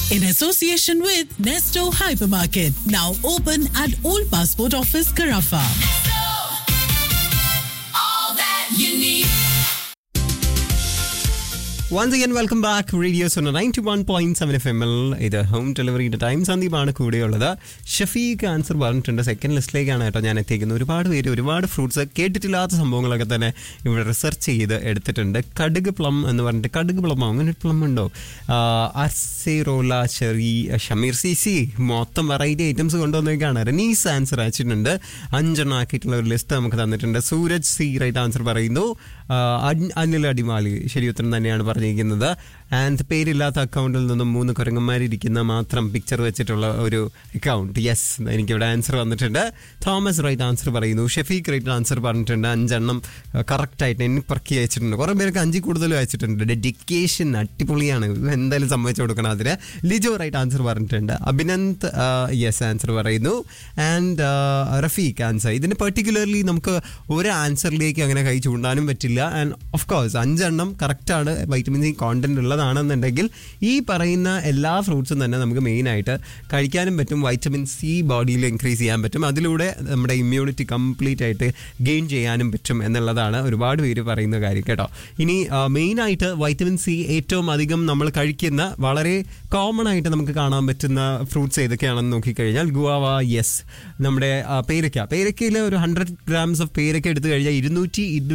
in association with Nesto Hypermarket, now open at Old Passport Office, Carafa. all that you need. Once again welcome back radio Suno ninety one point seven F M എൽ ഇത് home ഡെലിവറിയുടെ time സന്ദീപാണ് കൂടെയുള്ളത് Shafeeq answer പറഞ്ഞിട്ടുണ്ട് second ലിസ്റ്റിലേക്കാണ് കേട്ടോ ഞാൻ എത്തിക്കുന്നത് ഒരുപാട് പേര് ഒരുപാട് ഫ്രൂട്ട്സ് കേട്ടിട്ടില്ലാത്ത സംഭവങ്ങളൊക്കെ തന്നെ ഇവിടെ റിസർച്ച് ചെയ്ത് എടുത്തിട്ടുണ്ട് കടുക് പ്ലം എന്ന് പറഞ്ഞിട്ട് കടുക് പ്ലമോ അങ്ങനെ ഒരു പ്ലം ഉണ്ടോ acerola cherry Shameer C C മൊത്തം വെറൈറ്റി ഐറ്റംസ് കൊണ്ടുവന്നേക്കാണ് റനീസ് ആൻസർ അയച്ചിട്ടുണ്ട് അഞ്ചെണ്ണം ആക്കിയിട്ടുള്ള ഒരു ലിസ്റ്റ് നമുക്ക് തന്നിട്ടുണ്ട് സൂരജ് സി റൈറ്റ് ആൻസർ പറയുന്നു ആ, അൻ- അനിൽ അടിമാലി ശരി ഉത്തരം തന്നെയാണ് പറഞ്ഞിരിക്കുന്നത് ആൻഡ് പേരില്ലാത്ത അക്കൗണ്ടിൽ നിന്നും മൂന്ന് കുരങ്ങന്മാരിരിക്കുന്ന മാത്രം പിക്ചർ വെച്ചിട്ടുള്ള ഒരു അക്കൗണ്ട് യെസ് എനിക്കിവിടെ ആൻസർ വന്നിട്ടുണ്ട് തോമസ് റൈറ്റ് ആൻസർ പറയുന്നു ഷെഫീഖ് റൈറ്റ് ആൻസർ പറഞ്ഞിട്ടുണ്ട് അഞ്ചെണ്ണം കറക്റ്റായിട്ട് എന്നെ പറക്കി അയച്ചിട്ടുണ്ട് കുറേ പേർക്ക് അഞ്ചിൽ കൂടുതലും അയച്ചിട്ടുണ്ട് ഡെഡിക്കേഷൻ അടിപൊളിയാണ് ഇത് എന്തായാലും സമ്മതിച്ചു കൊടുക്കണം അതിന് ലിജോ റൈറ്റ് ആൻസർ പറഞ്ഞിട്ടുണ്ട് അഭിനന്ദ് യെസ് ആൻസർ പറയുന്നു ആൻഡ് റഫീഖ് ആൻസർ ഇതിന് പെർട്ടിക്കുലർലി നമുക്ക് ഒരു ആൻസറിലേക്ക് അങ്ങനെ കൈ ചൂണ്ടാനും പറ്റില്ല ആൻഡ് ഓഫ് കോഴ്സ് അഞ്ചെണ്ണം കറക്റ്റാണ് വൈറ്റമിൻ സി കോണ്ടന്റ് ഉള്ളതാണെന്നുണ്ടെങ്കിൽ ഈ പറയുന്ന എല്ലാ ഫ്രൂട്ട്സും തന്നെ നമുക്ക് മെയിനായിട്ട് കഴിക്കാനും പറ്റും വൈറ്റമിൻ സി ബോഡിയിൽ ഇൻക്രീസ് ചെയ്യാൻ പറ്റും അതിലൂടെ നമ്മുടെ ഇമ്മ്യൂണിറ്റി കംപ്ലീറ്റ് ആയിട്ട് ഗെയിൻ ചെയ്യാനും പറ്റും എന്നുള്ളതാണ് ഒരുപാട് പേര് പറയുന്ന കാര്യം കേട്ടോ ഇനി മെയിനായിട്ട് വൈറ്റമിൻ സി ഏറ്റവും അധികം നമ്മൾ കഴിക്കുന്ന വളരെ കോമൺ ആയിട്ട് നമുക്ക് കാണാൻ പറ്റുന്ന ഫ്രൂട്ട്സ് ഏതൊക്കെയാണെന്ന് നോക്കിക്കഴിഞ്ഞാൽ ഗുവാവ യെസ് നമ്മുടെ ആ, പേരയ്ക്ക പേരയ്ക്കയിൽ ഒരു ഹൺഡ്രഡ് ഗ്രാംസ് ഓഫ് പേരയ്ക്ക എടുത്തു കഴിഞ്ഞാൽ ഇരുന്നൂറ്റി